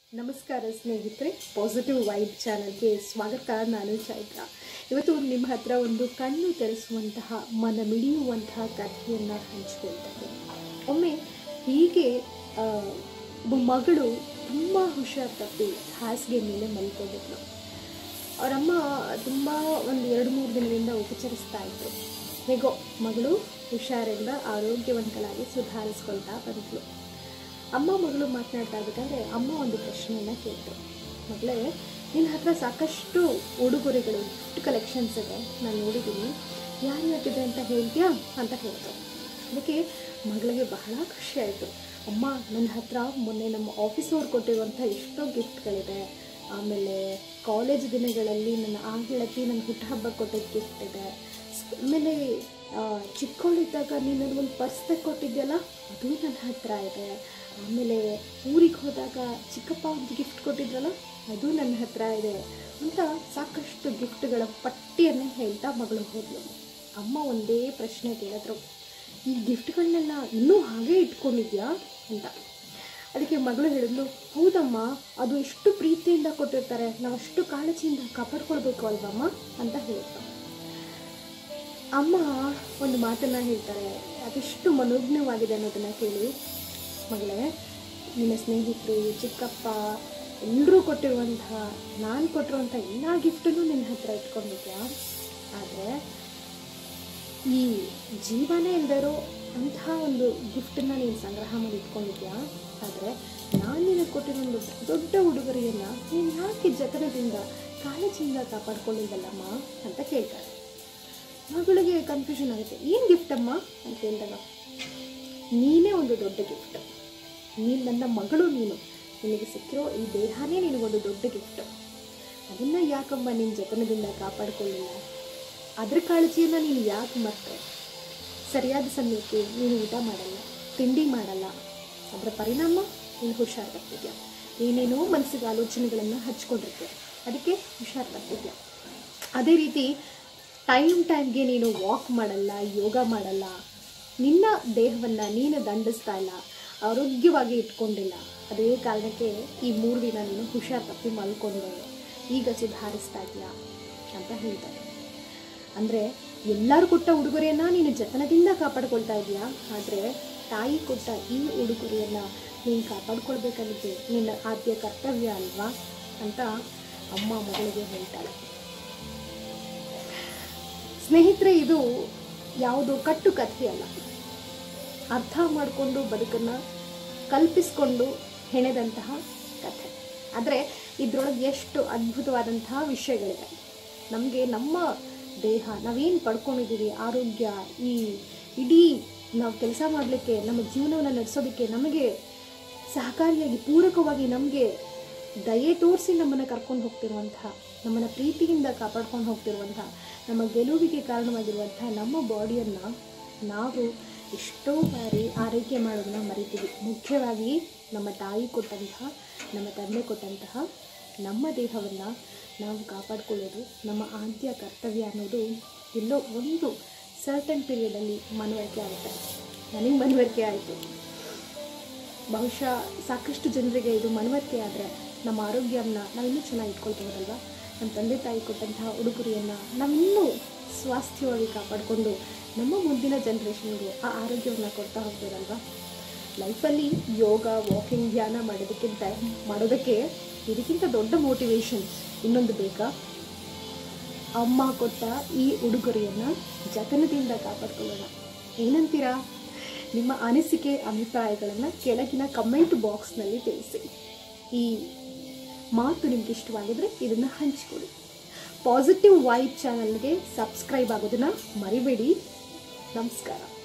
ನಮಸ್ಕಾರ ಸ್ನೇಹಿತರೆ positive vibe ಚಾನಲ್ಗೆ ಸ್ವಾಗತ ನಾನು ಚೈತ್ರ ಇವತ್ತು ನಿಮ್ಮ ಹತ್ರ ಒಂದು ಕಣ್ಣು ತೆರೆಸುವಂತಹ ಮನ ಮಿಡಿಯುವಂತಹ ಕಥೆಯನ್ನು ಹಂಚ್ಕೊಳ್ತಾ ಇದ್ದೇನೆ ಒಮ್ಮೆ ಹೀಗೆ ಆ, ಒಬ್ಬ ಮಗಳು ತುಂಬ ಹುಷಾರು ತಪ್ಪಿ ಹಾಸಿಗೆ ಮೇಲೆ ಮಲ್ಕೊಂಡಿದ್ಲು ಅವರಮ್ಮ ತುಂಬ ಒಂದು ಎರಡು ಮೂರು ದಿನದಿಂದ ಉಪಚರಿಸ್ತಾ ಇದ್ರು ಹೇಗೋ ಮಗಳು ಹುಷಾರಿಂದ ಆರೋಗ್ಯವಂತಳಾಗಿ ಸುಧಾರಿಸ್ಕೊಳ್ತಾ ಬಂದ್ಲು ಅಮ್ಮ ಮಗಳು ಮಾತನಾಡ್ತಾ ಇರ್ಬೇಕಾದ್ರೆ ಅಮ್ಮ ಒಂದು ಪ್ರಶ್ನೆಯನ್ನು ಕೇಳ್ತು ಮಗಳೇ ನಿನ್ನ ಹತ್ರ ಸಾಕಷ್ಟು ಉಡುಗೊರೆಗಳು ಗಿಫ್ಟ್ ಕಲೆಕ್ಷನ್ಸ್ ಇದೆ ನಾನು ನೋಡಿದ್ದೀನಿ ಯಾರ್ಯಾಕಿದೆ ಅಂತ ಹೇಳ್ತೀಯಾ ಅಂತ ಹೇಳ್ತು ಅದಕ್ಕೆ ಮಗಳಿಗೆ ಬಹಳ ಖುಷಿ ಆಯಿತು ಅಮ್ಮ ನನ್ನ ಹತ್ರ ಮೊನ್ನೆ ನಮ್ಮ ಆಫೀಸವ್ರು ಕೊಟ್ಟಿರುವಂಥ ಎಷ್ಟೋ ಗಿಫ್ಟ್ಗಳಿದೆ ಆಮೇಲೆ ಕಾಲೇಜ್ ದಿನಗಳಲ್ಲಿ ನನ್ನ ಆ ಗೆಳತಿ ನನ್ನ ಹುಟ್ಟುಹಬ್ಬ ಕೊಟ್ಟಿದ್ದ ಗಿಫ್ಟ್ ಇದೆ ಸ್- ಆಮೇಲೆ ಆ, ಚಿಕ್ಕವಳಿದ್ದಾಗ ನೀನು ಒಂದು ಪರ್ಸ್ ಕೊಟ್ಟಿದ್ಯಲ್ಲ ಅದು ನನ್ನ ಹತ್ರ ಇದೆ ಆಮೇಲೆ ಊರಿಗೆ ಹೋದಾಗ ಚಿಕ್ಕಪ್ಪ ಒಂದು ಗಿಫ್ಟ್ ಕೊಟ್ಟಿದ್ರಲ್ಲ ಅದು ನನ್ನ ಹತ್ರ ಇದೆ ಅಂತ ಸಾಕಷ್ಟು ಗಿಫ್ಟ್ಗಳ ಪಟ್ಟಿಯನ್ನು ಹೇಳ್ತಾ ಮಗಳು ಹೋದ್ಲು ಅಮ್ಮ ಒಂದೇ ಪ್ರಶ್ನೆ ಕೇಳಿದ್ರು ಈ ಗಿಫ್ಟ್ಗಳನ್ನೆಲ್ಲ ಇನ್ನೂ ಹಾಗೆ ಇಟ್ಕೊಂಡಿದ್ಯಾ ಅಂತ ಅದಕ್ಕೆ ಮಗಳು ಹೇಳಿದ್ಲು ಹೌದಮ್ಮ ಅದು ಎಷ್ಟು ಪ್ರೀತಿಯಿಂದ ಕೊಟ್ಟಿರ್ತಾರೆ ನಾವು ಅಷ್ಟು ಕಾಳಜಿಯಿಂದ ಕಾಪಾಡ್ಕೊಳ್ಬೇಕು ಅಲ್ವಮ್ಮ ಅಂತ ಹೇಳಿದ್ರು ಅಮ್ಮ ಒಂದು ಮಾತನ್ನ ಹೇಳ್ತಾರೆ ಅದೆಷ್ಟು ಮನೋಜ್ಞವಾಗಿದೆ ಅನ್ನೋದನ್ನ ಕೇಳಿ ಮಗಳೇ ನಿನ್ನ ಸ್ನೇಹಿತರು ಚಿಕ್ಕಪ್ಪ ಎಲ್ಲರೂ ಕೊಟ್ಟಿರುವಂತಹ ನಾನು ಕೊಟ್ಟಿರುವಂಥ ಎಲ್ಲ ಗಿಫ್ಟನ್ನು ನಿನ್ನ ಹತ್ರ ಇಟ್ಕೊಂಡಿದ್ಯಾ ಆದರೆ ಈ ಜೀವನೇ ಇಲ್ದಿರೋ ಅಂತಹ ಒಂದು ಗಿಫ್ಟನ್ನು ನೀನು ಸಂಗ್ರಹ ಮಾಡಿ ಇಟ್ಕೊಂಡಿದ್ಯಾ ಆದರೆ ನಾನು ನಿನಗೆ ಕೊಟ್ಟಿರೋ ಒಂದು ದೊಡ್ಡ ಉಡುಗೊರೆಯನ್ನು ನೀನು ಯಾಕೆ ಜತನದಿಂದ ಕಾಳಜಿಯಿಂದ ಕಾಪಾಡ್ಕೊಂಡಿದ್ದಲ್ಲಮ್ಮ ಅಂತ ಕೇಳ್ತಾರೆ ಮಗಳಿಗೆ ಕನ್ಫ್ಯೂಷನ್ ಆಗುತ್ತೆ ಏನು ಗಿಫ್ಟ್ ಅಮ್ಮ ಅಂತ ಕೇಳಿದಾಗ ನೀನೇ ಒಂದು ದೊಡ್ಡ ಗಿಫ್ಟ್ ನೀನು ನನ್ನ ಮಗಳು ನೀನು ನಿನಗೆ ಸಿಕ್ಕಿರೋ ಈ ದೇಹನೇ ನಿನಗೊಂದು ದೊಡ್ಡ ಗಿಫ್ಟ್ ಅದನ್ನು ಯಾಕಮ್ಮ ನಿನ್ನ ಜತನದಿಂದ ಕಾಪಾಡಿಕೊಳ್ಳಿಲ್ಲ ಅದ್ರ ಕಾಳಜಿಯನ್ನು ನೀನು ಯಾಕೆ ಮರ್ತೆ ಸರಿಯಾದ ಸಮಯಕ್ಕೆ ನೀನು ಊಟ ಮಾಡಲ್ಲ ತಿಂಡಿ ಮಾಡಲ್ಲ ಅದರ ಪರಿಣಾಮ ನೀನು ಹುಷಾರು ತಪ್ಪಿದ್ಯಾ ಏನೇನೋ ಮನಸ್ಸಿಗೆ ಆಲೋಚನೆಗಳನ್ನು ಹಚ್ಕೊಂಡಿರ್ತೀಯ ಅದಕ್ಕೆ ಹುಷಾರು ತಪ್ಪಿದ್ಯಾ ಅದೇ ರೀತಿ ಟೈಮ್ ಟೈಮ್ಗೆ ನೀನು ವಾಕ್ ಮಾಡಲ್ಲ ಯೋಗ ಮಾಡಲ್ಲ ನಿನ್ನ ದೇಹವನ್ನು ನೀನು ದಂಡಿಸ್ತಾ ಇಲ್ಲ ಆರೋಗ್ಯವಾಗಿ ಇಟ್ಕೊಂಡಿಲ್ಲ ಅದೇ ಕಾರಣಕ್ಕೆ ಈ ಮೂರು ದಿನ ನೀನು ಹುಷಾರು ತಪ್ಪಿ ಮಲ್ಕೊಂಡೆ ಈಗ ಸುಧಾರಿಸ್ತಾ ಇದೆಯಾ ಅಂತ ಹೇಳ್ತಾರೆ ಅಂದರೆ ಎಲ್ಲರೂ ಕೊಟ್ಟ ಉಡುಗೊರೆಯನ್ನು ನೀನು ಜತನದಿಂದ ಕಾಪಾಡ್ಕೊಳ್ತಾ ಇದೆಯಾ ಆದರೆ ತಾಯಿ ಕೊಟ್ಟ ಈ ಉಡುಗೊರೆಯನ್ನು ನೀನು ಕಾಪಾಡ್ಕೊಳ್ಬೇಕಾಗಿದ್ದು ನಿನ್ನ ಆದ್ಯ ಕರ್ತವ್ಯ ಅಲ್ವಾ ಅಂತ ಅಮ್ಮ ಮಗಳಿಗೆ ಹೇಳ್ತಾಳೆ ಸ್ನೇಹಿತರೆ ಇದು ಯಾವುದು ಕಟ್ಟು ಕಥೆಯಲ್ಲ ಅರ್ಥ ಮಾಡಿಕೊಂಡು ಬದುಕನ್ನು ಕಲ್ಪಿಸ್ಕೊಂಡು ಹೆಣೆದಂತಹ ಕಥೆ ಆದರೆ ಇದರೊಳಗೆ ಎಷ್ಟು ಅದ್ಭುತವಾದಂತಹ ವಿಷಯಗಳಿವೆ ನಮಗೆ ನಮ್ಮ ದೇಹ ನಾವೇನು ಪಡ್ಕೊಂಡಿದ್ದೀವಿ ಆರೋಗ್ಯ ಈ ಇಡೀ ನಾವು ಕೆಲಸ ಮಾಡಲಿಕ್ಕೆ ನಮ್ಮ ಜೀವನವನ್ನು ನಡೆಸೋದಕ್ಕೆ ನಮಗೆ ಸಹಕಾರಿಯಾಗಿ ಪೂರಕವಾಗಿ ನಮಗೆ ದಯೆ ತೋರಿಸಿ ನಮ್ಮನ್ನು ಕರ್ಕೊಂಡು ಹೋಗ್ತಿರುವಂತಹ ನಮ್ಮನ್ನು ಪ್ರೀತಿಯಿಂದ ಕಾಪಾಡ್ಕೊಂಡು ಹೋಗ್ತಿರುವಂತಹ ನಮ್ಮ ಗೆಲುವಿಗೆ ಕಾರಣವಾಗಿರುವಂತಹ ನಮ್ಮ ಬಾಡಿಯನ್ನು ನಾವು ಎಷ್ಟೋ ಬಾರಿ ಆರೈಕೆ ಮಾಡೋದನ್ನ ಮರಿತೀವಿ ಮುಖ್ಯವಾಗಿ ನಮ್ಮ ತಾಯಿ ಕೊಟ್ಟಂತಹ ನಮ್ಮ ತಂದೆ ಕೊಟ್ಟಂತಹ ನಮ್ಮ ದೇಹವನ್ನು ನಾವು ಕಾಪಾಡಿಕೊಳ್ಳೋದು ನಮ್ಮ ಆದ್ಯ ಕರ್ತವ್ಯ ಅನ್ನೋದು ಎಲ್ಲೋ ಒಂದು ಸರ್ಟನ್ ಪೀರಿಯಡಲ್ಲಿ ಮನವರಿಕೆ ಆಗುತ್ತೆ ನನಗೆ ಮನವರಿಕೆ ಆಯಿತು ಬಹುಶಃ ಸಾಕಷ್ಟು ಜನರಿಗೆ ಇದು ಮನವರಿಕೆ ಆದರೆ ನಮ್ಮ ಆರೋಗ್ಯವನ್ನು ನಾವಿನ್ನೂ ಚೆನ್ನಾಗಿ ಇಟ್ಕೊಳ್ಬೋದಲ್ವ ನಮ್ಮ ತಂದೆ ತಾಯಿ ಕೊಟ್ಟಂತಹ ಉಡುಗೊರೆಯನ್ನು ನಾವಿನ್ನೂ ಸ್ವಾಸ್ಥ್ಯವಾಗಿ ಕಾಪಾಡಿಕೊಂಡು ನಮ್ಮ ಮುಂದಿನ ಜನ್ರೇಷನ್ಗೆ ಆ ಆರೋಗ್ಯವನ್ನು ಕೊಡ್ತಾ ಹೋಗ್ಬೋದಲ್ವ ಲೈಫಲ್ಲಿ ಯೋಗ ವಾಕಿಂಗ್ ಧ್ಯಾನ ಮಾಡೋದಕ್ಕಿಂತ ಮಾಡೋದಕ್ಕೆ ಇದಕ್ಕಿಂತ ದೊಡ್ಡ ಮೋಟಿವೇಶನ್ ಇನ್ನೊಂದು ಬೇಕಾ ಅಮ್ಮ ಕೊಟ್ಟ ಈ ಉಡುಗೊರೆಯನ್ನು ಜತನದಿಂದ ಕಾಪಾಡ್ಕೊಳ್ಳೋಣ ಏನಂತೀರಾ ನಿಮ್ಮ ಅನಿಸಿಕೆ ಅಭಿಪ್ರಾಯಗಳನ್ನು ಕೆಳಗಿನ ಕಮೆಂಟ್ ಬಾಕ್ಸ್ನಲ್ಲಿ ತಿಳಿಸಿ ಈ ಮಾತು ನಿಮ್ಗೆ ಇಷ್ಟವಾಗಿದ್ರೆ ಇದನ್ನು ಹಂಚಿಕೊಡಿ ಪಾಸಿಟಿವ್ ವೈಬ್ ಚಾನಲ್ಗೆ ಸಬ್ಸ್ಕ್ರೈಬ್ ಆಗೋದನ್ನು ಮರಿಬೇಡಿ ನಮಸ್ಕಾರ